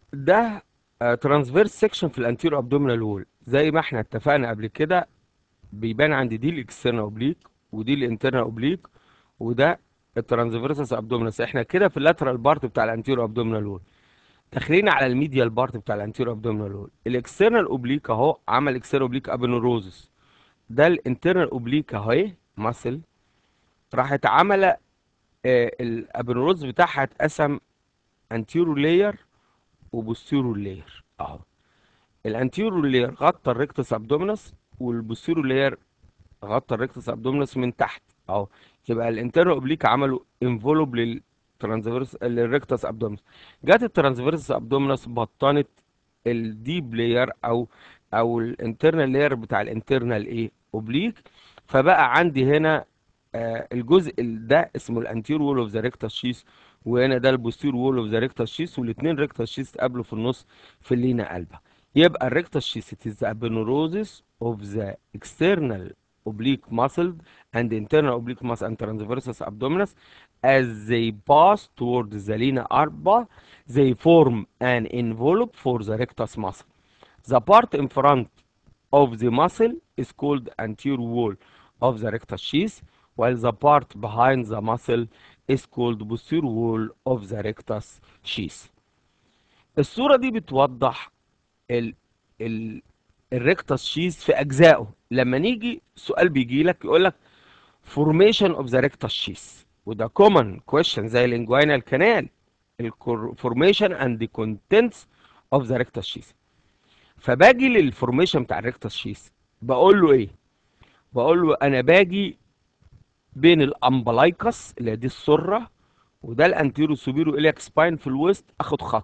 ده ترانسفيرس سيكشن في الانتيرو ابدومينال وول زي ما احنا اتفقنا قبل كده بيبان عندي دي الاكسترنال اوبليك ودي الانترنال اوبليك وده الترانسفيرسس ابدومينس احنا كده في اللاترال بارت بتاع الانتيرو ابدومينال وول داخلين على الميديال بارت بتاع الانتيرو ابدومينال وول الاكسترنال اوبليك اهو عمل اكسترنال اوبليك ابنوروزس ده الانترنال اوبليك اهو ايه ماسل راحت عامله آه الابنوروز بتاعها اتقسم انتيرو لاير وبوستيرو لاير اهو الانتيرو لاير غطى الريكتس ابدومينس والبوستيرو لاير غطى الريكتس ابدومينس من تحت اهو يبقى الانترنال اوبليك عملوا انفولوب للترانسفيرس للريكتس ابدومينس جت الترانسفيرس ابدومينس بطنت الديب لاير او او الانترنال لاير بتاع الانترنال ايه اوبليك فبقى عندي هنا آه الجزء ده اسمه الانتير وول اوف ذا ريكتس شيس وهنا ده البوستير وول اوف ذا ريكتس شيس والاثنين ريكتس شيس اتقابلوا في النص في اللينا قلبه يبقى الريكتس شيس it is the aponeurosis of the external oblique muscle and internal oblique muscle and transversus abdominis as they pass toward the linea arba they form an envelope for the rectus muscle the part in front of the muscle is called anterior wall of the rectus sheath while the part behind the muscle is called posterior wall of the rectus sheath الصورة دي بتوضح ال ال الريكتس شيز في اجزائه لما نيجي سؤال بيجي لك يقول لك formation of the rectus sheath وده common question زي الانجوينال كانال formation and the contents of the rectus sheath فباجي للفورميشن بتاع الريكتس شيث بقول له ايه بقول له انا باجي بين الامبلايكس اللي دي السره وده الانتيرو سوبيرو الياك سباين في الوسط اخد خط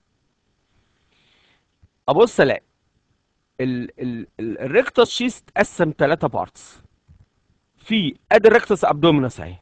ابص الاقي الريكتس شيس اتقسم ثلاثة بارتس في ادي الريكتس ابدومينس اهي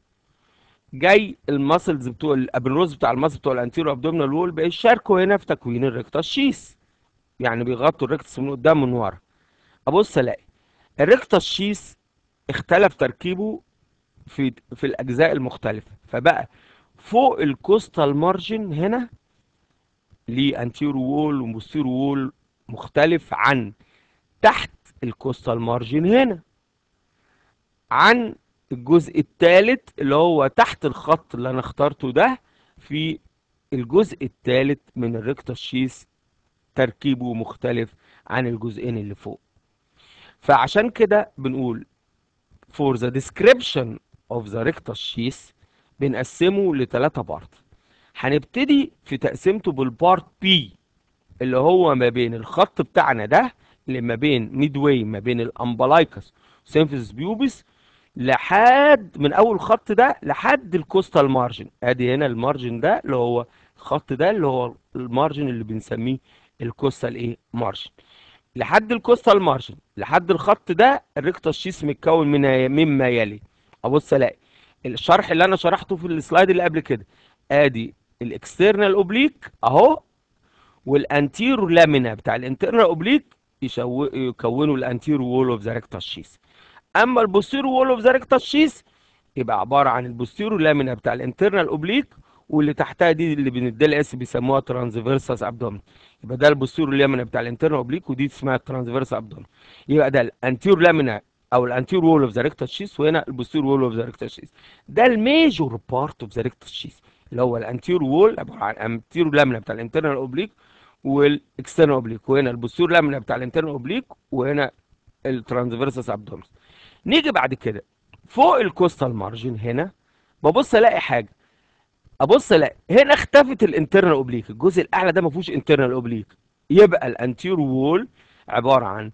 جاي الماسلز بتوع الابنروز بتاع الماسل بتوع الانتيرو ابدومينال وول بيشاركوا هنا في تكوين الريكتس شيس يعني بيغطوا الريكتس من قدام ومن ورا ابص الاقي الريكتس شيس اختلف تركيبه في في الاجزاء المختلفه فبقى فوق الكوستال مارجن هنا ليه انتيرو وول وبوستيرو وول مختلف عن تحت الكوستال مارجن هنا عن الجزء الثالث اللي هو تحت الخط اللي انا اخترته ده في الجزء الثالث من الريكتس شيس تركيبه مختلف عن الجزئين اللي فوق فعشان كده بنقول for the description of the rectus sheath بنقسمه لثلاثة بارت هنبتدي في تقسيمته بالبارت بي اللي هو ما بين الخط بتاعنا ده اللي ما بين ميد واي ما بين الامبلايكس وسيمفيس بيوبس لحد من اول الخط ده لحد الكوستال مارجن ادي هنا المارجن ده اللي هو الخط ده اللي هو المارجن اللي بنسميه الكوستال ايه مارجن لحد الكوستال مارجن لحد الخط ده الريكتس شيس متكون من مما يلي ابص الاقي الشرح اللي انا شرحته في السلايد اللي قبل كده ادي الاكسترنال اوبليك اهو والانتيرو لامينا بتاع الانترنال اوبليك يشو... يكونوا الانتيرو وول اوف ذا ريكتس شيس اما البوستيرو وول اوف ذا ريكتس شيس يبقى عباره عن البوستيرو لامينا بتاع الانترنال اوبليك واللي تحتها دي اللي بنديها الاس بيسموها ترانسفيرسس ابدومين يبقى ده البوستيرو لامينا بتاع الانترنال اوبليك ودي اسمها الترانسفيرس ابدومين يبقى ده الانتيرو لامينا او الانتير وول اوف ذا ريكتس شيس وهنا البوستير وول اوف ذا ريكتس شيس ده الميجور بارت اوف ذا ريكتس شيس اللي هو الانتير وول عباره عن انتيرو لامينا بتاع الانترنال اوبليك والاكسترنال اوبليك وهنا البوستير لامينا بتاع الانترنال اوبليك وهنا الترانسفيرسس ابدومينس نيجي بعد كده فوق الكوستال مارجن هنا ببص الاقي حاجه ابص الاقي هنا اختفت الانترنال اوبليك الجزء الاعلى ده ما فيهوش انترنال اوبليك يبقى الانتير وول عباره عن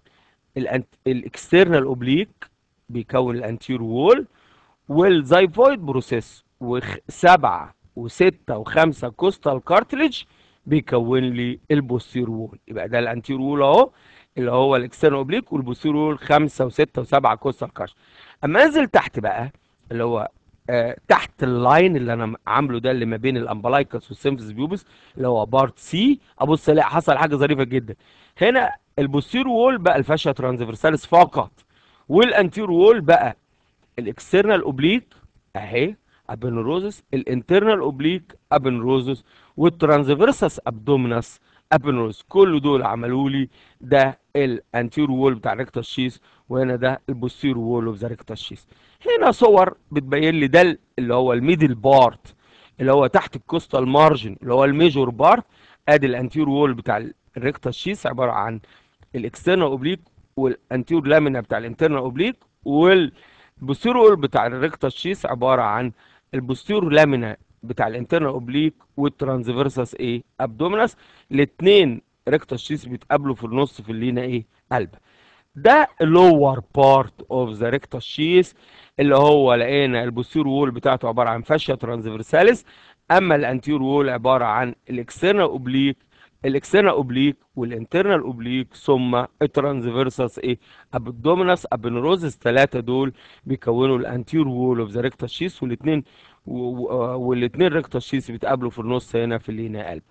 الاكسترنال اوبليك بيكون الانتير وول والزايفويد بروسيس وسبعة وستة وخمسة كوستال كارتليج بيكون لي البوستير وول يبقى ده الانتير وول اهو اللي هو الاكسترنال اوبليك والبوستير وول خمسة وستة وسبعة كوستال كارتليج اما انزل تحت بقى اللي هو آه تحت اللاين اللي انا عامله ده اللي ما بين الامبلايكس والسيمفيس بيوبس اللي هو بارت سي ابص الاقي حصل حاجه ظريفه جدا هنا البوستير وول بقى الفاشيا ترانسفيرساليس فقط والانتير وول بقى الاكسترنال اوبليك اهي ابنروزس الانترنال اوبليك ابنروزس والترانسفيرسس ابدومينس ابنروز كل دول عملوا لي ده الانتير وول بتاع ريكتال شيس وهنا ده البوستير وول اوف ذا ريكتال شيس هنا صور بتبين لي ده اللي هو الميدل بارت اللي هو تحت الكوستال مارجن اللي هو الميجور بارت ادي الانتير وول بتاع الريكتال شيس عباره عن الاكسترنال اوبليك والانتير لامينا بتاع الانترنال اوبليك والبوستير وول بتاع الريكتال شيس عباره عن البوستير لامينا بتاع الانترنال اوبليك والترانسفيرسس ايه ابدومينس الاثنين ريكتال شيس بيتقابلوا في النص في اللينا ايه قلب ده lower part of the rectus sheath اللي هو لقينا البوستير وول بتاعته عباره عن فاشيا ترانسفيرساليس اما الانتير وول عباره عن الاكسترنال اوبليك الاكسترنال اوبليك والانترنال اوبليك ثم الترانسفيرسس ايه ابدومينس ابنروزس ثلاثه دول بيكونوا الانتير وول اوف ذا ريكتال شيس والاثنين والاثنين ريكتال شيس بيتقابلوا في النص هنا في اللينا قلب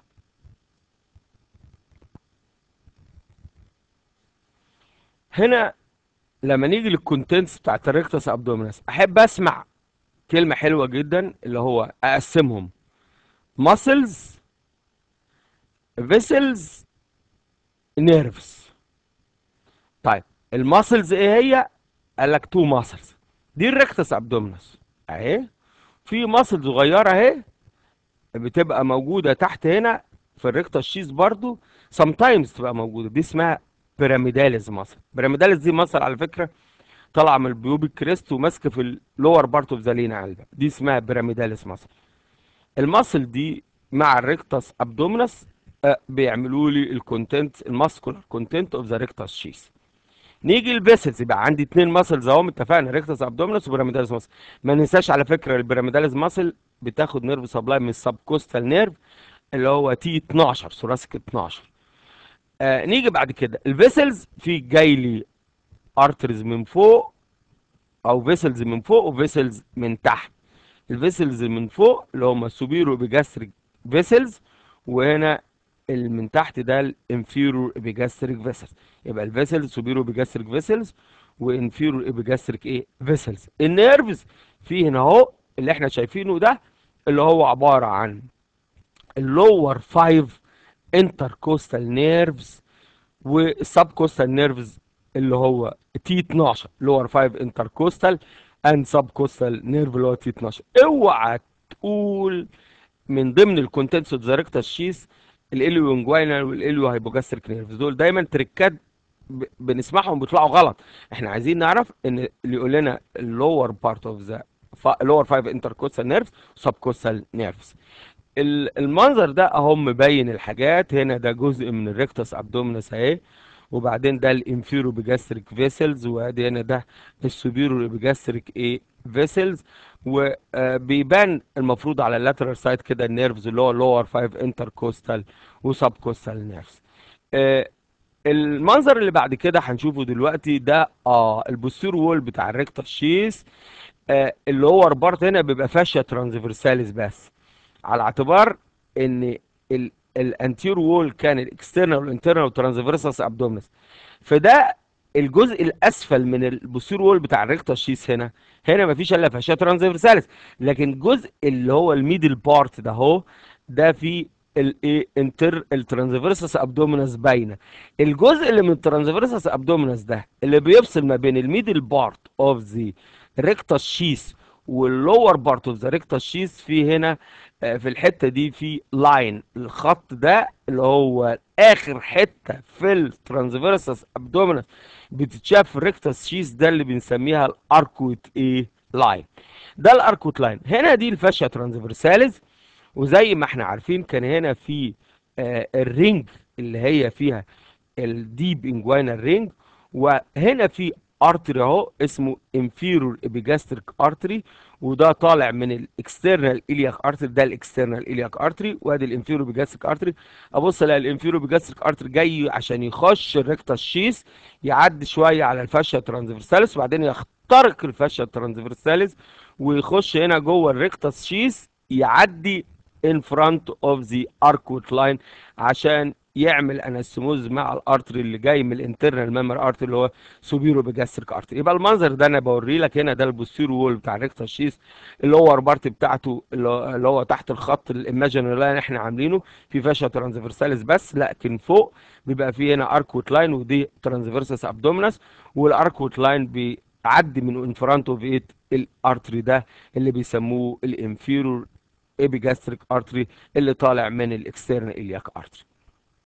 هنا لما نيجي للكونتنتس بتاعت الريكتس ابدومينس احب اسمع كلمه حلوه جدا اللي هو اقسمهم muscles vessels nerves طيب الماسلز ايه هي قال لك تو ماسلز دي الريكتس ابدومينس اهي في ماسل صغيره اهي بتبقى موجوده تحت هنا في الريكتس شيز برضو sometimes تبقى موجوده دي اسمها بيراميداليز ماسل بيراميداليز دي ماسل على فكره طالعه من البيوبيك كريست وماسكه في اللور بارت اوف ذا لينا قلبه دي اسمها بيراميداليز ماسل الماسل دي مع الريكتس ابدومينس بيعملوا لي الكونتنت الماسكولار كونتنت اوف ذا ريكتس شيس نيجي الفيسلز يبقى عندي اثنين ماسلز اهو اتفقنا ريكتس ابدومينس وبيراميداليز ماسل ما ننساش على فكره البيراميداليز ماسل بتاخد نيرف سبلاي من السب كوستال نيرف اللي هو تي 12 ثوراسيك 12 آه نيجي بعد كده الفيسلز في جاي لي ارترز من فوق او فيسلز من فوق وفيسلز من تحت الفيسلز من فوق اللي هم السوبيرو بيجاستريك فيسلز وهنا اللي من تحت ده الانفيرور ابيجاستريك فيسلز يبقى الفيسلز سوبيرو بيجاستريك فيسلز وانفيرور ابيجاستريك ايه فيسلز النيرفز في هنا اهو اللي احنا شايفينه ده اللي هو عباره عن اللور 5 انتركوستال نيرفز والسب كوستال نيرفز اللي هو تي 12 لور 5 انتركوستال اند سب كوستال نيرف اللي هو تي 12 اوعى تقول من ضمن الكونتنتس اوف ذا ريكتال شيس الاليو انجوينال والاليو هايبوجاستريك نيرفز دول دايما تريكات بنسمعهم بيطلعوا غلط احنا عايزين نعرف ان اللي يقول لنا اللور بارت اوف ذا لور 5 انتركوستال نيرفز وسب كوستال نيرفز المنظر ده اهو مبين الحاجات هنا ده جزء من الريكتس ابدومينس اهي وبعدين ده الانفيرو بيجاستريك فيسلز وادي هنا ده السوبيرو بيجاستريك ايه فيسلز وبيبان المفروض على اللاترال سايد كده النيرفز اللي هو لور 5 انتركوستال وسب كوستال نيرفز المنظر اللي بعد كده هنشوفه دلوقتي ده اه البوستير وول بتاع الريكتال شيس آه اللي هو بارت هنا بيبقى فاشيا ترانسفيرساليس بس على اعتبار ان الانتير وول كان الاكسترنال والانترنال والترانسفيرسس ابدومينس فده الجزء الاسفل من البوستير وول بتاع الريكتال شيس هنا هنا مفيش الا فاشيا ترانسفيرساليس لكن الجزء اللي هو الميدل بارت ده اهو ده فيه الايه انتر الترانسفيرسس ابدومينس باينه الجزء اللي من الترانسفيرسس ابدومينس ده اللي بيفصل ما بين الميدل بارت اوف ذا ريكتال شيس واللور بارت اوف ذا ريكتال شيس في هنا في الحته دي في لاين الخط ده اللي هو اخر حته في الترانسفيرسس ابدومينس بتتشاف في الريكتال شيس ده اللي بنسميها الاركوت ايه لاين ده الاركوت لاين هنا دي الفاشيا ترانسفيرساليز وزي ما احنا عارفين كان هنا في آه الرينج اللي هي فيها الديب انجوينال رينج وهنا في ارتري اهو اسمه انفيرور ابيجاستريك ارتري وده طالع من الاكسترنال الياك ارتري ده الاكسترنال الياك ارتري وادي الانفيرور بيجاستريك ارتري ابص الاقي الانفيرور بيجاستريك ارتري جاي عشان يخش الريكتال شيس يعدي شويه على الفاشيا ترانسفيرساليس وبعدين يخترق الفاشيا ترانسفيرساليس ويخش هنا جوه الريكتال شيس يعدي in front of the arcuate line عشان يعمل انستموز مع الارتري اللي جاي من الانترنال ميمور ارتري اللي هو سوبيرو بيجاستريك ارتري يبقى المنظر ده انا بوريه لك هنا ده البوستيرو وول بتاع الريكتال شيس اللور بارت بتاعته اللي هو اللي هو تحت الخط الايماجينري لاين احنا عاملينه في فاشا ترانسفيرساليس بس لكن فوق بيبقى فيه هنا اركوت لاين ودي ترانسفيرسس ابدومينس والاركوت لاين بيعدي من انفرانت اوف ايت الارتري ده اللي بيسموه الانفيرور ايبيجاستريك ارتري اللي طالع من الاكسترنال الياك ارتري